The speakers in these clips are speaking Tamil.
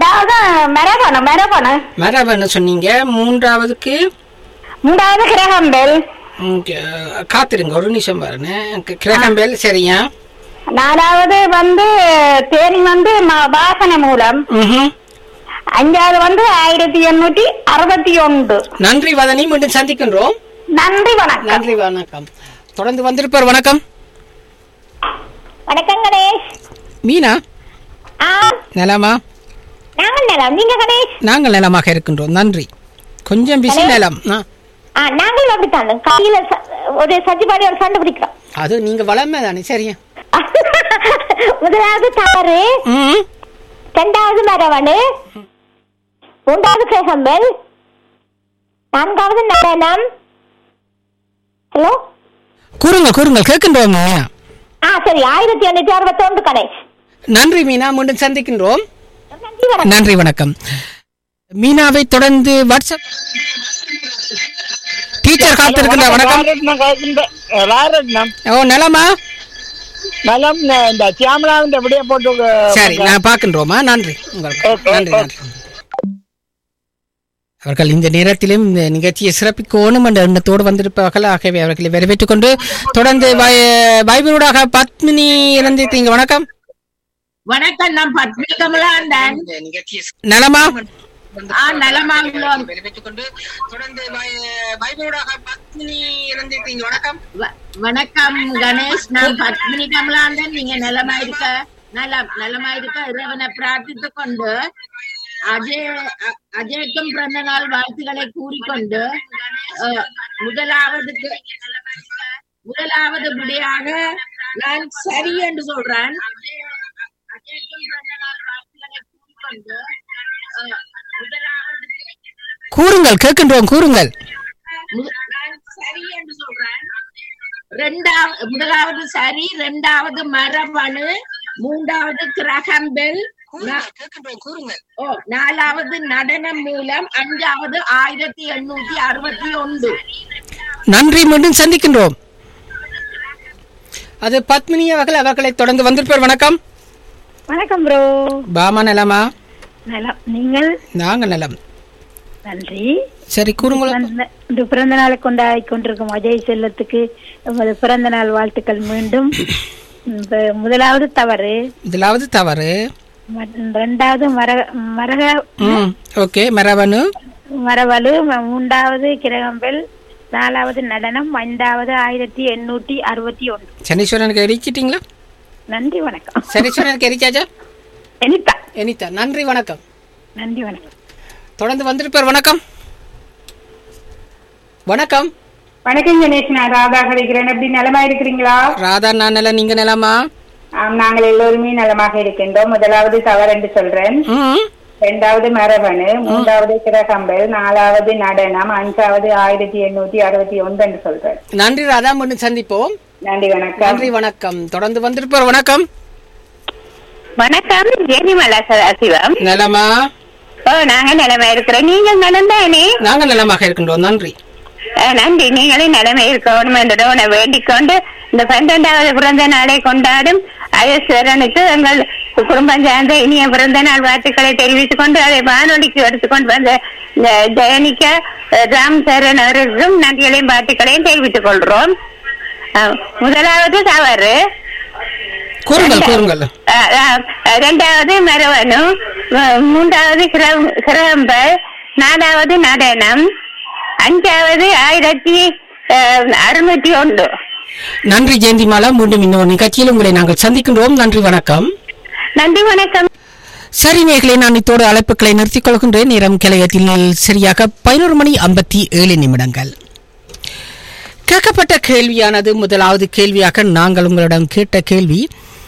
ரெண்டாவது மரபணு மரபணு மரபன்னு சொன்னீங்க மூன்றாவதுக்கு மூன்றாவது கிரகம்பெல் ம், க- காத்திருங்க ஒரு நிமிஷம் பாருங்க க- கிரகம்பேல் சரியா நாலாவது வந்து தேனி வந்து ம- வாசனை மூலம் ம்ஹும். அஞ்சாவது வந்து ஆயிரத்தி எண்ணூத்தி அறுபத்தி ஒன்று நன்றி வதனி மீண்டும் சந்திக்கின்றோம் நன்றி வணக்கம் நன்றி வணக்கம் தொடர்ந்து வந்திருப்பார் வணக்கம் வணக்கம் கணேஷ் மீனா ஆ நலமா நாங்கள் நலம் நீங்க கணேஷ் நாங்கள் நலமாக இருக்கின்றோம் நன்றி கொஞ்சம் பிஸி நலம் ஆ, ஆ நாங்களும் அப்படித்தான் கையில ச- ஒரு சஜிபாடி ஒரு சண்டை பிடிக்கிறோம் அது நீங்க வளமை தானே சரியா முதலாவது தவறு ம் இரண்டாவது மரவணு மூன்றாவது கிரகம்பல் நான்காவது நடனம் ஹலோ கூறுங்கள் கூறுங்கள் கேட்கின்றோம் மீனா ஆ சரி ஆயிரத்தி எண்ணூத்தி அறுபத்தி ஒன்று கணேஷ் நன்றி மீனா மீண்டும் சந்திக்கின்றோம் நன்றி வணக்கம் நன்றி வணக்கம் மீனாவை தொடர்ந்து வாட்ஸ்அப் டீச்சர் காத்திருக்கின்ற வணக்கம் ராரட்னம் கேட்கின்ற ராரட்னம் ஓ நலமா நலம் இந்த சியாமலாவின் விடிய போட்டு சரி நான் பார்க்கின்றோமா நன்றி உங்களுக்கு ஓகே, நன்றி ஓகே. நன்றி அவர்கள் இந்த நேரத்திலும் இந்த நிகழ்ச்சியை சிறப்பிக்கணும் என்ற எண்ணத்தோடு வந்திருப்பார்கள் ஆகவே அவர்களை வரவேற்றுக் கொண்டு தொடர்ந்து பைபிளூடாக பத்மினி இறந்திருக்கீங்க வணக்கம் வணக்கம் நான் பத்மினி கமலாண்டன் நலமா ஆ நலமா உள்ளோம் வரவேற்றுக் கொண்டு தொடர்ந்து பைபிளூடாக பத்மினி இறந்திருக்கீங்க வணக்கம் வ- வணக்கம் கணேஷ் நான் பத்மினி கமலாண்டன் நீங்க நலமா இருக்க நலம் நலமா இருக்க இறைவனை பிரார்த்தித்துக் கொண்டு அஜய் அ- அஜய்க்கும் பிறந்த நாள் வாழ்த்துக்களை கூறிக்கொண்டு அஹ், முதலாவதுக்கு முதலாவது படியாக நான் சரி என்று சொல்றேன் அஜய்க்கும் பிறந்த நாள் வாழ்த்துக்களை கூறிக்கொண்டு அஹ், முதலாவதுக்கு கூறுங்கள் கேட்கின்றோம் கூறுங்கள் முத- நான் சரி என்று சொல்றேன் ரெண்டாவது முதலாவது சரி ரெண்டாவது மரபணு மூன்றாவது கிரகம்பெல் நா- ஓ நாலாவது நடனம் மூலம் அஞ்சாவது ஆயிரத்தி எண்ணூத்தி அறுபத்தி ஒன்று நன்றி மீண்டும் சந்திக்கின்றோம் அது பத்மினி அவர்கள் அவர்களை தொடர்ந்து வந்திருப்பார் வணக்கம் வணக்கம் ப்ரோ பாமா நலமா நலம் நீங்கள் நாங்க நலம் நன்றி சரி கூறுங்கள் பிறந்த- இந்த பிறந்த நாளை கொண்டாடி கொண்டிருக்கும் அஜய் செல்லத்துக்கு உமது பிறந்த நாள் வாழ்த்துக்கள் மீண்டும் இந்த முதலாவது தவறு இதிலாவது தவறு ம- இரண்டாவது மர மரக ம் ஓகே மரபணு மரவலு ம- மூன்றாவது கிரகம்பெல் நாலாவது நடனம் ஐந்தாவது ஆயிரத்தி எண்ணூற்றி அறுபத்தி ஒன்று சனீஸ்வரனுக்கு எரிச்சிட்டீங்களா நன்றி வணக்கம் சனீஸ்வரனுக்கு எரிச்சாச்சா எனிதா எனிதா நன்றி வணக்கம் நன்றி வணக்கம் தொடர்ந்து வந்திருப்பார் வணக்கம் வணக்கம் வணக்கம் கணேஷ் நான் ராதா கிடைக்கிறேன் எப்படி நலமா இருக்கிறீங்களா ராதா நான் நல நீங்க நலமா ஆம், நாங்கள் எல்லோருமே நலமாக இருக்கின்றோம் முதலாவது தவறு என்று சொல்றேன் ம் இரண்டாவது மரபணு மூன்றாவது கிரகம்பல் நாலாவது நடனம் அஞ்சாவது ஆயிரத்தி எண்ணூத்தி அறுபத்தி ஒன்று என்று சொல்றேன் நன்றி ராதா மீண்டும் சந்திப்போம் நன்றி வணக்கம் நன்றி வணக்கம் தொடர்ந்து வந்திருப்பார் வணக்கம் வணக்கம் ஜெனிமலா சதாசிவம் நலமா ஓ நாங்க நிலைமை இருக்கிறோம் நீங்கள் நடந்தானே நாங்க நலமாக இருக்கின்றோம் நன்றி நன்றி நீங்களும் நிலைமை இருக்கணும் என்று உன்னை வேண்டிக் கொண்டு இந்த பன்னிரெண்டாவது பிறந்த நாளை கொண்டாடும் அயஸ்வரனுக்கு எங்கள் குடும்பம் சார்ந்த இனிய பிறந்த நாள் வாழ்த்துக்களை தெரிவித்துக் கொண்டு அதை வானொலிக்கு எடுத்துக்கொண்டு வந்த இந்த ஜெயனிக்க அஹ், ராம் சரண் அவர்களுக்கும் நன்றிகளையும் வாழ்த்துக்களையும் தெரிவித்துக் கொள்கிறோம் அஹ், முதலாவது தவறு கூறுங்கள் கூறுங்கள் அஹ், அஹ், இரண்டாவது மரவனு மு- மூன்றாவது கிரம்- கிரம்பல் நாலாவது நடனம் அஞ்சாவது ஆயிரத்தி அஹ், அறுநூற்றி ஒன்று நன்றி ஜெயந்திமாலா மீண்டும் இன்னொரு நிகழ்ச்சியில் உங்களை நாங்கள் சந்திக்கின்றோம் நன்றி வணக்கம் நன்றி வணக்கம் சரி நேர்களே நான் இத்தோடு அழைப்புகளை நிறுத்திக் கொள்கின்றேன் நேரம் கிளையத்தில் சரியாக பதினோரு மணி ஐம்பத்தி ஏழு நிமிடங்கள் கேட்கப்பட்ட கேள்வியானது முதலாவது கேள்வியாக நாங்கள் உங்களிடம் கேட்ட கேள்வி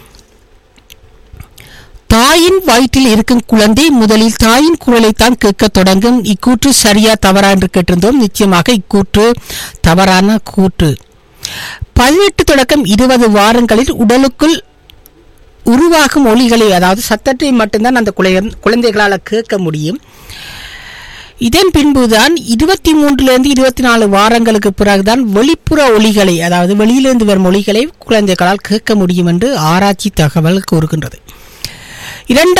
தாயின் வயிற்றில் இருக்கும் குழந்தை முதலில் தாயின் குரலைத்தான் கேட்கத் தொடங்கும் இக்கூற்று சரியா தவறா என்று கேட்டிருந்தோம் நிச்சயமாக இக்கூற்று தவறான கூற்று பதினெட்டு தொடக்கம் இருபது வாரங்களில் உடலுக்குள் உருவாகும் ஒலிகளை அதாவது சத்தத்தை மட்டும்தான் அந்த குழந்தை குழந்தைகளால் கேட்க முடியும் இதன் பின்புதான் இருபத்தி மூன்றிலிருந்து இருபத்தி நாலு வாரங்களுக்கு பிறகுதான் வெளிப்புற ஒலிகளை அதாவது வெளியிலிருந்து வரும் ஒலிகளை குழந்தைகளால் கேட்க முடியும் என்று ஆராய்ச்சி தகவல் கூறுகின்றது இரண்டாவது